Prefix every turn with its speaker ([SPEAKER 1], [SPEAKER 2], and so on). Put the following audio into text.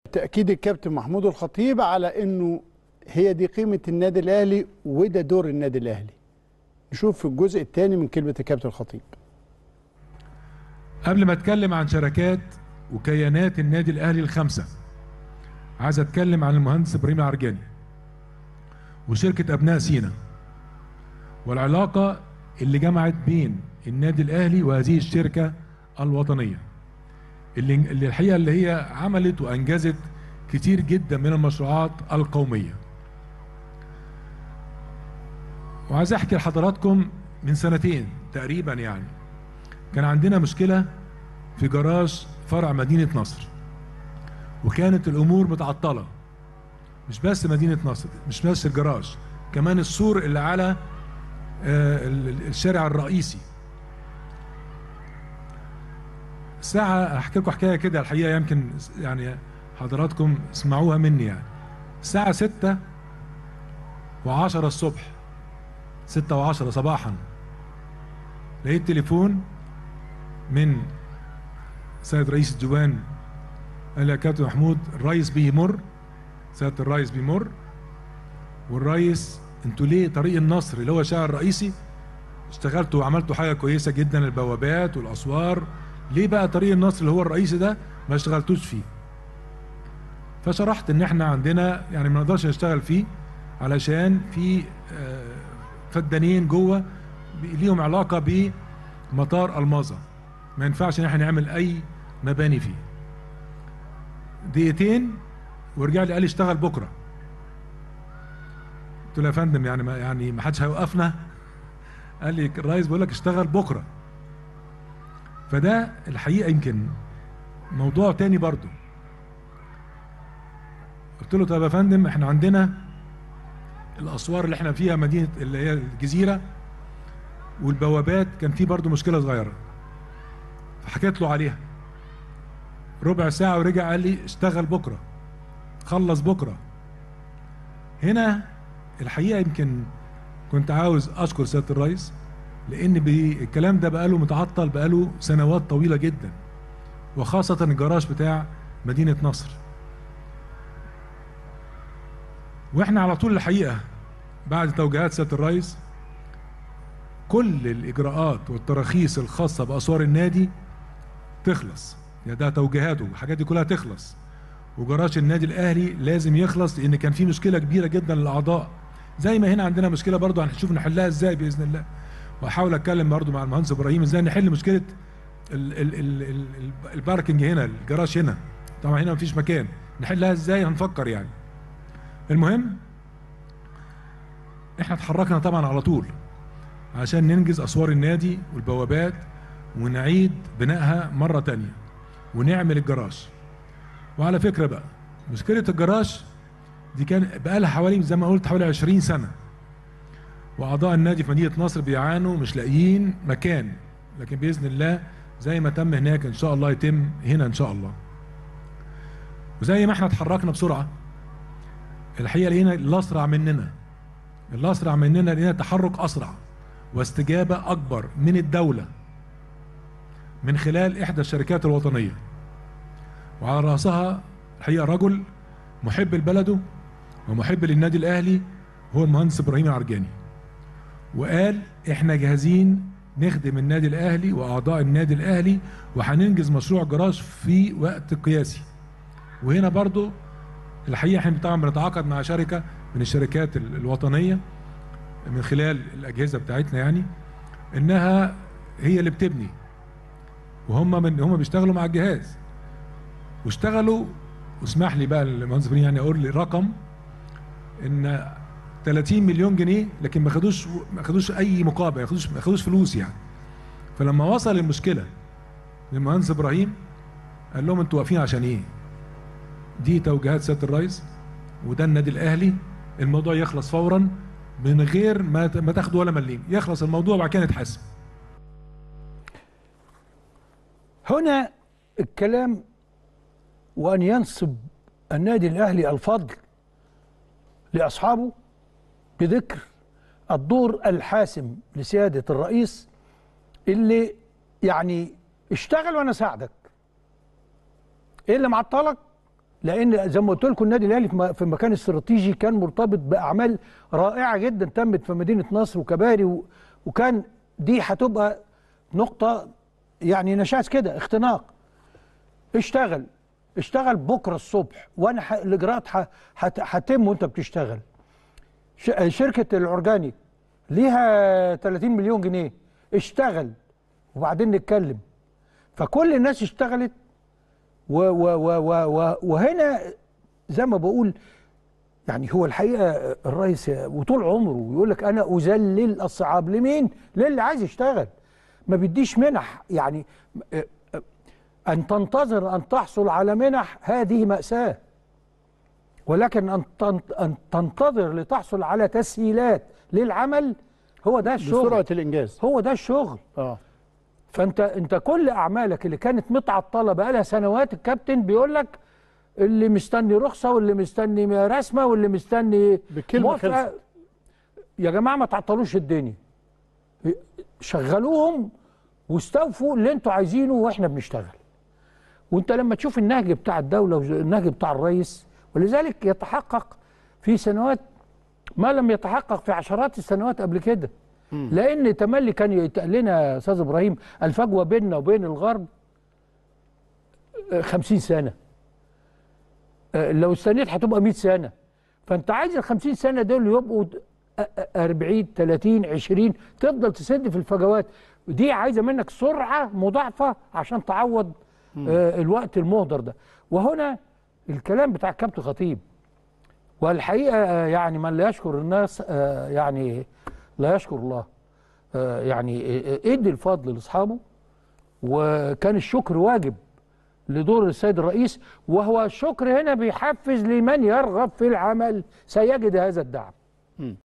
[SPEAKER 1] تاكيد الكابتن محمود الخطيب على انه هي دي قيمه النادي الاهلي وده دور النادي الاهلي نشوف في الجزء الثاني من كلمه الكابتن الخطيب
[SPEAKER 2] قبل ما اتكلم عن شركات وكيانات النادي الاهلي الخمسه عايز اتكلم عن المهندس ابراهيم العرجاني وشركه ابناء سينا والعلاقه اللي جمعت بين النادي الاهلي وهذه الشركه الوطنيه اللي اللي الحقيقه اللي هي عملت وانجزت كتير جدا من المشروعات القوميه وعايز احكي لحضراتكم من سنتين تقريبا يعني كان عندنا مشكله في جراج فرع مدينه نصر وكانت الامور متعطله مش بس مدينه نصر مش بس الجراج كمان السور اللي على آه، ال- ال- الشارع الرئيسي ساعة أحكي لكم حكاية كده الحقيقة يمكن يعني حضراتكم اسمعوها مني يعني الساعة ستة وعشرة الصبح ستة وعشرة صباحا لقيت تليفون من سيد رئيس الديوان قال لي يا كابتن محمود الرئيس بيمر سيادة الرئيس بيمر والرئيس انتوا ليه طريق النصر اللي هو الشارع الرئيسي اشتغلتوا وعملتوا حاجه كويسه جدا البوابات والاسوار ليه بقى طريق النصر اللي هو الرئيسي ده ما اشتغلتوش فيه فشرحت ان احنا عندنا يعني ما نقدرش نشتغل فيه علشان في آه، فدانين جوه ليهم علاقه بمطار الماظه ما ينفعش ان احنا نعمل اي مباني فيه دقيقتين ورجع لي قال لي اشتغل بكره قلت له يا فندم يعني ما يعني ما حدش هيوقفنا قال لي الرئيس بيقول لك اشتغل بكره فده الحقيقه يمكن موضوع تاني برضو قلت له طب يا فندم احنا عندنا الاسوار اللي احنا فيها مدينه اللي هي الجزيره والبوابات كان في برضو مشكله صغيره فحكيت له عليها ربع ساعه ورجع قال لي اشتغل بكره خلص بكره هنا الحقيقه يمكن كنت عاوز اشكر سياده الرئيس لان بي- الكلام ده بقاله متعطل بقاله سنوات طويله جدا وخاصه الجراج بتاع مدينه نصر واحنا على طول الحقيقه بعد توجيهات سياده الرئيس كل الاجراءات والتراخيص الخاصه باسوار النادي تخلص يعني ده توجيهاته الحاجات دي كلها تخلص وجراج النادي الاهلي لازم يخلص لان كان في مشكله كبيره جدا للاعضاء زي ما هنا عندنا مشكله برضو هنشوف نحلها ازاي باذن الله واحاول اتكلم برضو مع المهندس ابراهيم ازاي نحل مشكله ال ال ال ال ال الباركنج هنا الجراج هنا طبعا هنا مفيش مكان نحلها ازاي هنفكر يعني المهم احنا اتحركنا طبعا على طول عشان ننجز اسوار النادي والبوابات ونعيد بنائها مره تانية ونعمل الجراج وعلى فكره بقى مشكله الجراج دي كان بقى لها حوالي زي ما قلت حوالي 20 سنه واعضاء النادي في مدينه نصر بيعانوا مش لاقيين مكان لكن باذن الله زي ما تم هناك ان شاء الله يتم هنا ان شاء الله وزي ما احنا اتحركنا بسرعه الحقيقه لقينا الاسرع مننا الاسرع مننا لقينا تحرك اسرع واستجابه اكبر من الدوله من خلال احدى الشركات الوطنيه وعلى راسها الحقيقه رجل محب لبلده ومحب للنادي الاهلي هو المهندس ابراهيم العرجاني وقال احنا جاهزين نخدم النادي الاهلي واعضاء النادي الاهلي وهننجز مشروع جراج في وقت قياسي وهنا برضو الحقيقه احنا طبعا بنتعاقد مع شركه من الشركات ال- الوطنيه من خلال الاجهزه بتاعتنا يعني انها هي اللي بتبني وهم من هم بيشتغلوا مع الجهاز واشتغلوا واسمح لي بقى المهندس ابراهيم يعني اقول لي رقم ان 30 مليون جنيه لكن ما خدوش ما خدوش اي مقابل ما خدوش ما خدوش فلوس يعني فلما وصل المشكله للمهندس ابراهيم قال لهم انتوا واقفين عشان ايه؟ دي توجيهات سياده الرئيس وده النادي الاهلي الموضوع يخلص فورا من غير ما ما تاخدوا ولا مليم يخلص الموضوع وبعد كده نتحاسب
[SPEAKER 3] هنا الكلام وأن ينسب النادي الأهلي الفضل لأصحابه بذكر الدور الحاسم لسيادة الرئيس اللي يعني اشتغل وأنا ساعدك إيه اللي معطلك؟ لان زي ما قلت لكم النادي الاهلي في م- في مكان استراتيجي كان مرتبط باعمال رائعه جدا تمت في مدينه نصر وكباري و... وكان دي هتبقى نقطه يعني نشاز كده اختناق اشتغل اشتغل بكره الصبح وانا ح... الاجراءات ح... هت... هتم وانت بتشتغل ش... شركه العرجاني ليها 30 مليون جنيه اشتغل وبعدين نتكلم فكل الناس اشتغلت و و و و و وهنا زي ما بقول يعني هو الحقيقه الرئيس وطول عمره يقول لك انا اذلل الصعاب لمين؟ للي عايز يشتغل ما بيديش منح يعني اه، اه، ان تنتظر ان تحصل على منح هذه ماساه ولكن ان تن- ان تنتظر لتحصل على تسهيلات للعمل هو ده الشغل
[SPEAKER 1] بسرعه الانجاز
[SPEAKER 3] هو ده الشغل
[SPEAKER 1] اه
[SPEAKER 3] فانت انت كل اعمالك اللي كانت متعطله بقالها سنوات الكابتن بيقول لك اللي مستني رخصه واللي مستني رسمه واللي مستني
[SPEAKER 1] بكلمة
[SPEAKER 3] موافقة.
[SPEAKER 1] خلصت.
[SPEAKER 3] يا جماعه ما تعطلوش الدنيا شغلوهم واستوفوا اللي انتوا عايزينه واحنا بنشتغل وانت لما تشوف النهج بتاع الدوله والنهج بتاع الرئيس ولذلك يتحقق في سنوات ما لم يتحقق في عشرات السنوات قبل كده لان تملي كان يتقال لنا يا استاذ ابراهيم الفجوه بيننا وبين الغرب آه، 50 سنه آه، لو استنيت هتبقى 100 سنه فانت عايز ال 50 سنه دول يبقوا د- آه، آه، 40 30 20 تفضل تسد في الفجوات دي عايزه منك سرعه مضاعفه عشان تعوض آه، الوقت المهدر ده وهنا الكلام بتاع الكابتن خطيب والحقيقه آه، يعني من لا يشكر الناس آه، يعني لا يشكر الله آه، يعني آه، آه، ادي الفضل لاصحابه وكان الشكر واجب لدور السيد الرئيس وهو الشكر هنا بيحفز لمن يرغب في العمل سيجد هذا الدعم